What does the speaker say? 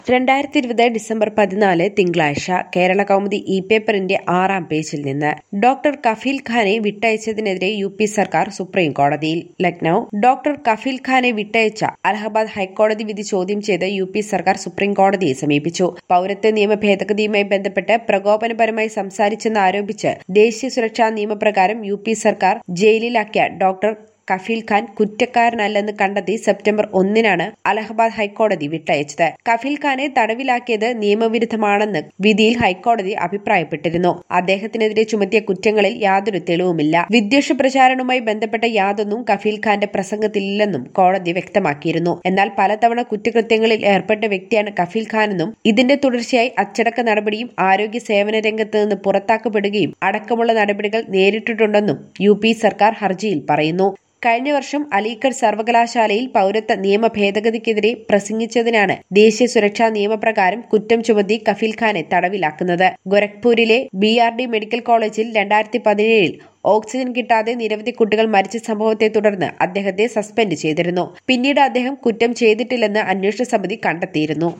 രണ്ടായിരത്തി ഇരുപത് ഡിസംബർ പതിനാല് തിങ്കളാഴ്ച കേരള കൗമുദി ഇ പേപ്പറിന്റെ ആറാം പേജിൽ നിന്ന് ഡോക്ടർ കഫീൽ ഖാനെ വിട്ടയച്ചതിനെതിരെ യു പി സർക്കാർ സുപ്രീം കോടതിയിൽ ലക്നൌ ഡോക്ടർ കഫീൽ ഖാനെ വിട്ടയച്ച അലഹബാദ് ഹൈക്കോടതി വിധി ചോദ്യം ചെയ്ത് യു പി സർക്കാർ സുപ്രീം കോടതിയെ സമീപിച്ചു പൌരത്വ നിയമ ഭേദഗതിയുമായി ബന്ധപ്പെട്ട് പ്രകോപനപരമായി സംസാരിച്ചെന്ന് ആരോപിച്ച് ദേശീയ സുരക്ഷാ നിയമപ്രകാരം യു പി സർക്കാർ ജയിലിലാക്കിയ ഡോക്ടർ കഫീൽ ഖാൻ കുറ്റക്കാരനല്ലെന്ന് കണ്ടെത്തി സെപ്റ്റംബർ ഒന്നിനാണ് അലഹബാദ് ഹൈക്കോടതി വിട്ടയച്ചത് കഫീൽ ഖാനെ തടവിലാക്കിയത് നിയമവിരുദ്ധമാണെന്ന് വിധിയിൽ ഹൈക്കോടതി അഭിപ്രായപ്പെട്ടിരുന്നു അദ്ദേഹത്തിനെതിരെ ചുമത്തിയ കുറ്റങ്ങളിൽ യാതൊരു തെളിവുമില്ല വിദ്വേഷ പ്രചാരണവുമായി ബന്ധപ്പെട്ട യാതൊന്നും കഫീൽ ഖാന്റെ പ്രസംഗത്തിലില്ലെന്നും കോടതി വ്യക്തമാക്കിയിരുന്നു എന്നാൽ പലതവണ കുറ്റകൃത്യങ്ങളിൽ ഏർപ്പെട്ട വ്യക്തിയാണ് കഫീൽ ഖാനെന്നും ഇതിന്റെ തുടർച്ചയായി അച്ചടക്ക നടപടിയും ആരോഗ്യ സേവന രംഗത്ത് നിന്ന് പുറത്താക്കപ്പെടുകയും അടക്കമുള്ള നടപടികൾ നേരിട്ടിട്ടുണ്ടെന്നും യു പി സർക്കാർ ഹർജിയിൽ പറയുന്നു കഴിഞ്ഞ വർഷം അലീഗഡ് സർവകലാശാലയിൽ പൌരത്വ നിയമ ഭേദഗതിക്കെതിരെ പ്രസംഗിച്ചതിനാണ് ദേശീയ സുരക്ഷാ നിയമപ്രകാരം കുറ്റം ചുമത്തി കഫീൽ ഖാനെ തടവിലാക്കുന്നത് ഗോരഖ്പൂരിലെ ബി ആർ ഡി മെഡിക്കൽ കോളേജിൽ രണ്ടായിരത്തി പതിനേഴിൽ ഓക്സിജൻ കിട്ടാതെ നിരവധി കുട്ടികൾ മരിച്ച സംഭവത്തെ തുടർന്ന് അദ്ദേഹത്തെ സസ്പെൻഡ് ചെയ്തിരുന്നു പിന്നീട് അദ്ദേഹം കുറ്റം ചെയ്തിട്ടില്ലെന്ന് അന്വേഷണ സമിതി കണ്ടെത്തിയിരുന്നു